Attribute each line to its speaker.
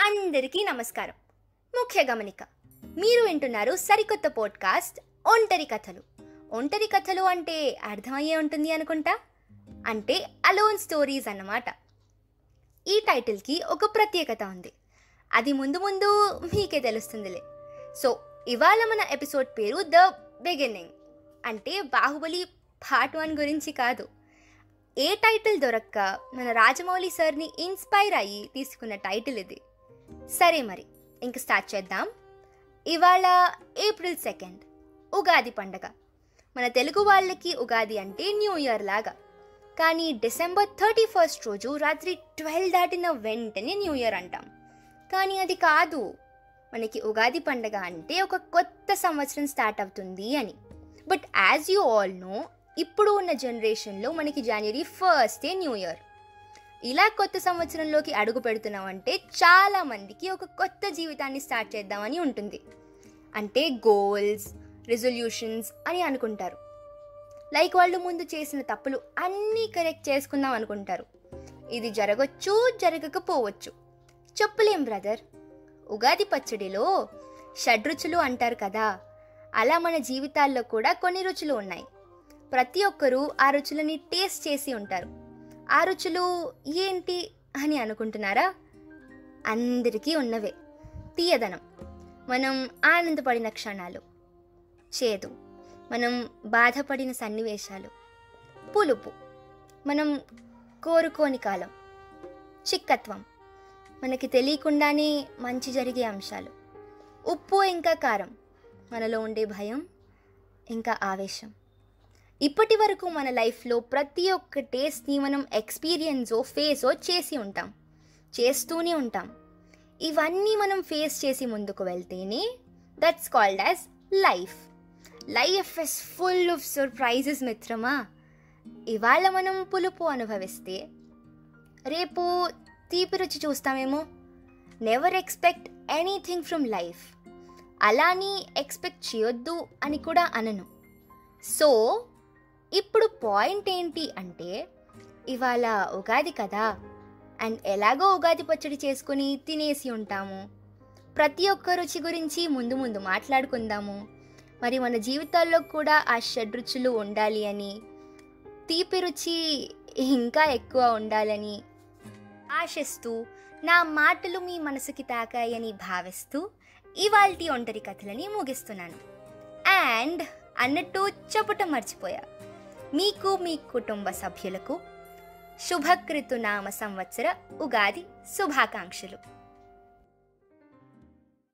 Speaker 1: అందరికీ నమస్కారం ముఖ్య గమనిక మీరు వింటున్నారు సరికొత్త పోడ్కాస్ట్ ఒంటరి కథలు ఒంటరి కథలు అంటే అర్థమయ్యే ఉంటుంది అనుకుంటా అంటే అలోన్ స్టోరీస్ అన్నమాట ఈ టైటిల్కి ఒక ప్రత్యేకత ఉంది అది ముందు ముందు మీకే తెలుస్తుందిలే సో ఇవాళ మన ఎపిసోడ్ పేరు ద బిగినింగ్ అంటే బాహుబలి పార్ట్ వన్ గురించి కాదు ఏ టైటిల్ దొరక్క మన రాజమౌళి సార్ని ఇన్స్పైర్ అయ్యి తీసుకున్న టైటిల్ ఇది సరే మరి ఇంక స్టార్ట్ చేద్దాం ఇవాళ ఏప్రిల్ సెకండ్ ఉగాది పండగ మన తెలుగు వాళ్ళకి ఉగాది అంటే న్యూ ఇయర్ లాగా కానీ డిసెంబర్ థర్టీ ఫస్ట్ రోజు రాత్రి ట్వెల్వ్ దాటిన వెంటనే న్యూ ఇయర్ అంటాం కానీ అది కాదు మనకి ఉగాది పండగ అంటే ఒక కొత్త సంవత్సరం స్టార్ట్ అవుతుంది అని but as you all know ఇప్పుడు ఉన్న జనరేషన్లో మనకి జనవరి ఫస్టే న్యూ ఇయర్ ఇలా కొత్త సంవత్సరంలోకి అడుగు పెడుతున్నామంటే చాలా మందికి ఒక కొత్త జీవితాన్ని స్టార్ట్ చేద్దామని ఉంటుంది అంటే గోల్స్ రిజల్యూషన్స్ అని అనుకుంటారు లైక్ వాళ్ళు ముందు చేసిన తప్పులు అన్నీ కరెక్ట్ చేసుకుందాం అనుకుంటారు ఇది జరగచ్చు జరగకపోవచ్చు చెప్పలేం బ్రదర్ ఉగాది పచ్చడిలో షడ్రుచులు అంటారు కదా అలా మన జీవితాల్లో కూడా కొన్ని రుచులు ఉన్నాయి ప్రతి ఒక్కరూ ఆ రుచులని టేస్ట్ చేసి ఉంటారు ఆ రుచులు ఏంటి అని అనుకుంటున్నారా అందరికీ ఉన్నవే తీయదనం మనం ఆనందపడిన క్షణాలు చేదు మనం బాధపడిన సన్నివేశాలు పులుపు మనం కోరుకోని కాలం చిక్కత్వం మనకి తెలియకుండానే మంచి జరిగే అంశాలు ఉప్పు ఇంకా కారం మనలో ఉండే భయం ఇంకా ఆవేశం ఇప్పటి వరకు మన లైఫ్లో ప్రతి ఒక్క టేస్ట్ని మనం ఎక్స్పీరియన్సో ఫేసో చేసి ఉంటాం చేస్తూనే ఉంటాం ఇవన్నీ మనం ఫేస్ చేసి ముందుకు వెళ్తేనే that's called as life life is full of surprises మిత్రమా ఇవాళ మనం పులుపు అనుభవిస్తే రేపు తీపి రుచి చూస్తామేమో never expect anything from life అలాని ఎక్స్పెక్ట్ చేయొద్దు అని కూడా అనను సో ఇప్పుడు పాయింట్ ఏంటి అంటే ఇవాళ ఉగాది కదా అండ్ ఎలాగో ఉగాది పచ్చడి చేసుకుని తినేసి ఉంటాము ప్రతి ఒక్క రుచి గురించి ముందు ముందు మాట్లాడుకుందాము మరి మన జీవితాల్లో కూడా ఆ షడ్రుచులు ఉండాలి అని తీపి రుచి ఇంకా ఎక్కువ ఉండాలని ఆశిస్తూ నా మాటలు మీ మనసుకి తాకాయని భావిస్తూ ఇవాల్టి ఒంటరి కథలని ముగిస్తున్నాను అండ్ అన్నట్టు చెప్పటం మర్చిపోయా మీకు మీ కుటుంబ సభ్యులకు శుభకృతు నామ సంవత్సర ఉగాది శుభాకాంక్షలు